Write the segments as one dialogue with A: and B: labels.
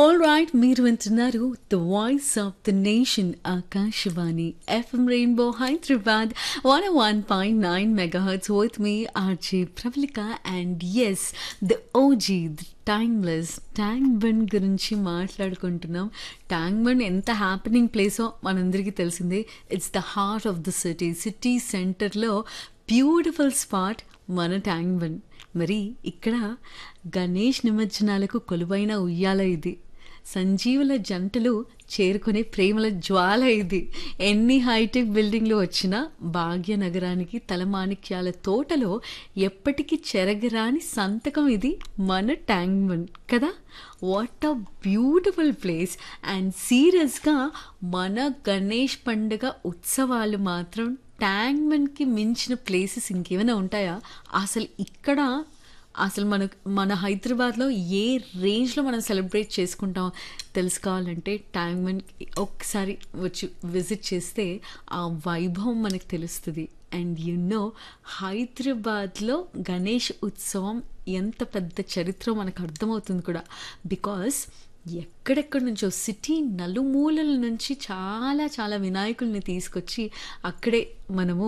A: all right మీరు వింటున్నారు the voice of the nation Akashvani FM rainbow Hyderabad one one point nine megahertz with me RJ Pravallika and yes the OG the timeless tank bund గురించి మాట్లాడుకుంటున్నాం tank bund ఎంత happening ప్లేసో మనందరికీ తెలిసిందే it's the heart of the city city సెంటర్లో beautiful spot మన tank bund మరి ఇక్కడ గణేష్ నిమజ్జనాలకు కొలువైన ఉయ్యాల ఇది సంజీవుల జంటలు చేరుకునే ప్రేమల జ్వాల ఇది ఎన్ని హైటెక్ బిల్డింగ్లు వచ్చినా భాగ్యనగరానికి తలమాణిక్యాల తోటలో ఎప్పటికీ చెరగరాని సంతకం ఇది మన ట్యాంక్ బండ్ కదా what a beautiful place and సీరియస్గా మన గణేష్ పండుగ ఉత్సవాలు మాత్రం ట్యాంక్ బండ్కి మించిన ప్లేసెస్ ఇంకేమైనా ఉంటాయా అసలు ఇక్కడ అసలు మన మన హైదరాబాద్లో ఏ రేంజ్లో మనం సెలబ్రేట్ చేసుకుంటాం తెలుసుకోవాలంటే ట్యాంక్ బండ్ ఒకసారి వచ్చి విజిట్ చేస్తే ఆ వైభవం మనకు తెలుస్తుంది అండ్ యు నో హైదరాబాద్లో గణేష్ ఉత్సవం ఎంత పెద్ద చరిత్ర మనకు అర్థమవుతుంది కూడా బికాస్ ఎక్కడెక్కడి నుంచో సిటీ నలుమూలల నుంచి చాలా చాలా వినాయకుల్ని తీసుకొచ్చి అక్కడే మనము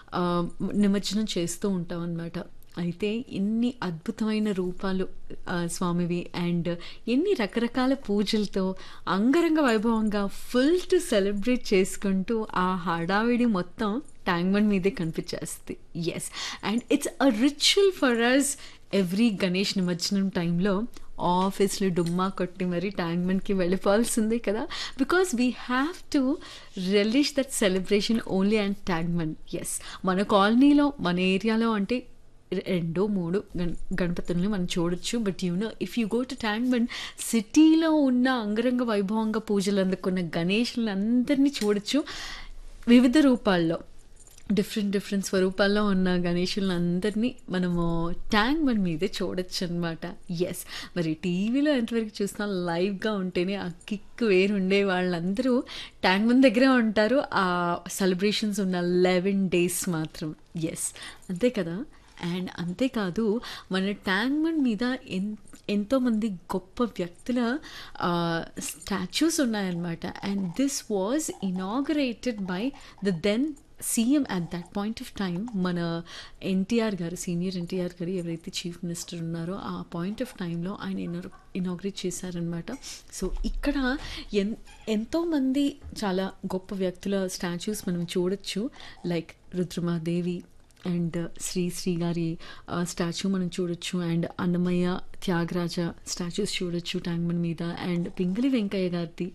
A: నిమజ్జనం చేస్తూ ఉంటాం అన్నమాట అయితే ఎన్ని అద్భుతమైన రూపాలు స్వామివి అండ్ ఎన్ని రకరకాల పూజలతో అంగరంగ వైభవంగా ఫుల్ టు సెలబ్రేట్ చేసుకుంటూ ఆ హడావిడి మొత్తం ట్యాంక్ బండ్ మీదే కనిపించేస్తుంది yes and it's a ritual for us every Ganesh నిమజ్జనం టైంలో ఆఫీస్లో డుమ్మా కొట్టి మరి ట్యాంక్ బండ్కి వెళ్ళిపోవాల్సిందే కదా because we have to relish that celebration only and tank bund yes మన కాలనీలో మన ఏరియాలో అంటే రెండు మూడు గణ గణపతుల్ని మనం చూడొచ్చు but you know if you go to tank bund సిటీలో ఉన్న అంగరంగ వైభవంగా పూజలు అందుకున్న గణేషులను అందరినీ చూడొచ్చు వివిధ రూపాల్లో డిఫరెంట్ డిఫరెంట్ స్వరూపాల్లో ఉన్న గణేషులను అందరినీ మనము ట్యాంక్ బండ్ మీదే చూడొచ్చు అనమాట ఎస్ మరి టీవీలో ఎంతవరకు చూస్తాం లైవ్గా ఉంటేనే ఆ కిక్ వేరు ఉండే వాళ్ళందరూ ట్యాంక్ బండ్ దగ్గరే ఉంటారు ఆ సెలబ్రేషన్స్ ఉన్న లెవెన్ డేస్ మాత్రం ఎస్ అంతే కదా అండ్ అంతేకాదు మన ట్యాంక్ బండ్ మీద ఎన్ ఎంతోమంది గొప్ప వ్యక్తుల స్టాచ్యూస్ ఉన్నాయన్నమాట and this was inaugurated by the then CM at that point of time మన ఎన్టీఆర్ గారు సీనియర్ ఎన్టీఆర్ గారు ఎవరైతే చీఫ్ మినిస్టర్ ఉన్నారో ఆ పాయింట్ ఆఫ్ టైంలో ఆయన ఇనాగ్రేట్ చేశారనమాట సో ఇక్కడ ఎన్ ఎంతోమంది చాలా గొప్ప వ్యక్తుల స్టాచ్యూస్ మనం చూడొచ్చు లైక్ రుద్రమాదేవి అండ్ శ్రీ శ్రీ గారి స్టాచ్యూ మనం చూడొచ్చు అండ్ అన్నమయ్య త్యాగరాజ స్టాచ్యూస్ చూడొచ్చు ట్యాంక్ బండ్ మీద అండ్ పింగళి వెంకయ్య గారిది